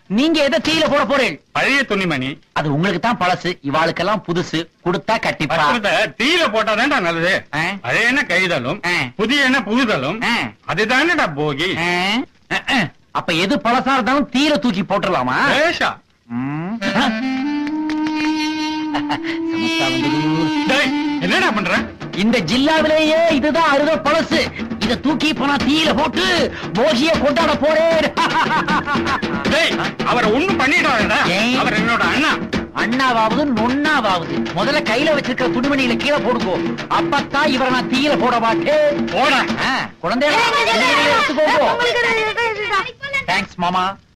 நீங்க எதை தீயில போட போறீங்க பழைய துணிமணி அது உங்களுக்கு தான் பழசு இவாளுக்கெல்லாம் புதுசு கொடுத்தா கட்டிப்பா வஸ்திரத்தை தீயில போட்டாதான்டா நல்லது ஆ. பழைய என்ன கைதலும் ஆ. புதிய என்ன புகுதலும் ஆ. அதுதானடா போகி ஆ? அஹ், அஹ். அப்ப எது பழசா இருந்தாலும் தீயில தூக்கி போட்டுடலாமா பேஷா ம். சமத்தா வந்தது. டேய் என்னடா பண்ற இந்த ஜில்லாவிலேயே இதுதான் அருக பழசு இத தூக்கி போனா தீயில போட்டு போகிய கொண்டாட போறேன் டேய் அவரை ஒண்ணும் பண்ணிடாதடா ஏன்? அவர் என்னோட அண்ணா அண்ணாவாவது நொண்ணாவாவது முதல்ல கையில வச்சிருக்கிற துணிமணியில கீழே போடுங்கோ அப்பத்தான் இவரை நான் தீயில போட மாட்டேன் போடா ஆ, குழந்தைகளா, துணிமணிகளை எடுத்துக்கோங்க தேங்க்ஸ் மாமா